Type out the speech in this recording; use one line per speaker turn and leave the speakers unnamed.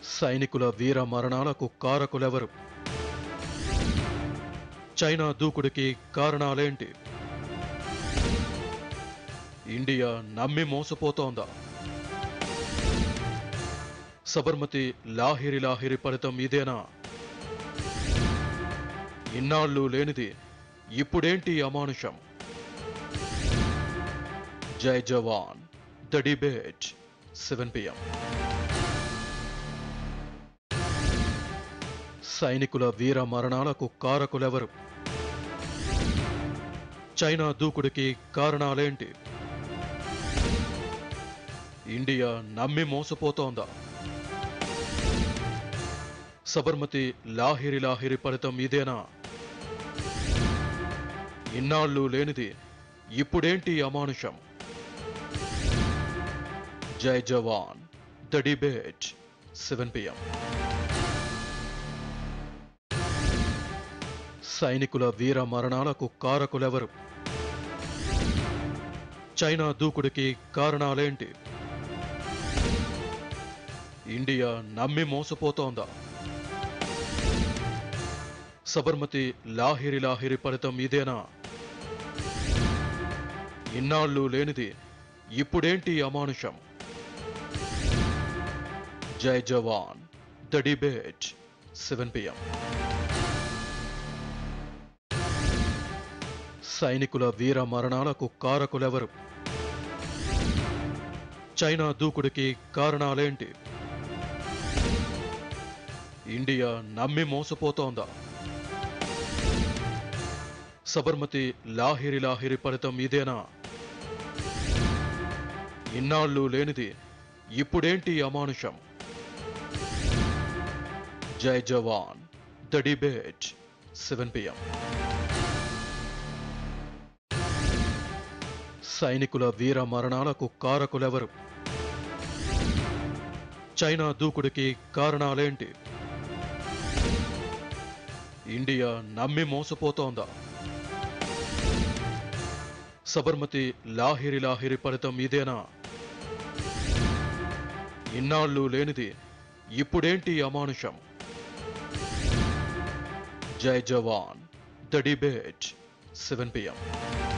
సైనికుల వీర మరణాలకు కారకులెవరు చైనా దూకుడికి కారణాలేంటి ఇండియా నమ్మి మోసపోతోందా సబర్మతి లాహిరి లాహిరి ఫలితం ఇదేనా ఇన్నాళ్ళు లేనిది ఇప్పుడేంటి అమానుషం Jai Jawan the debate seven PM సైనికుల వీర మరణాలకు కారకులెవరు చైనా దూకుడికి కారణాలేంటి ఇండియా నమ్మి మోసపోతోందా సబర్మతి లాహిరి లాహిరి ఫలితం ఇదేనా ఇన్నాళ్ళు లేనిది ఇప్పుడేంటి అమానుషం Jai Jawan the debate seven PM సైనికుల వీర మరణాలకు కారకులెవరు చైనా దూకుడికి కారణాలేంటి ఇండియా నమ్మి మోసపోతోందా సబర్మతి లాహిరి లాహిరి ఫలితం ఇదేనా ఇన్నాళ్ళు లేనిది ఇప్పుడేంటి అమానుషం Jai Jawan the debate seven PM సైనికుల వీర మరణాలకు కారకులెవరు చైనా దూకుడికి కారణాలేంటి ఇండియా నమ్మి మోసపోతోందా సబర్మతి లాహిరి లాహిరి ఫలితం ఇదేనా ఇన్నాళ్ళు లేనిది ఇప్పుడేంటి అమానుషం Jai Jawan the debate seven PM సైనికుల వీర మరణాలకు కారకులెవరు చైనా దూకుడికి కారణాలేంటి ఇండియా నమ్మి మోసపోతోందా సబర్మతి లాహిరి లాహిరి ఫలితం ఇదేనా ఇన్నాళ్ళు లేనిది ఇప్పుడేంటి అమానుషం Jai Jawan the debate seven PM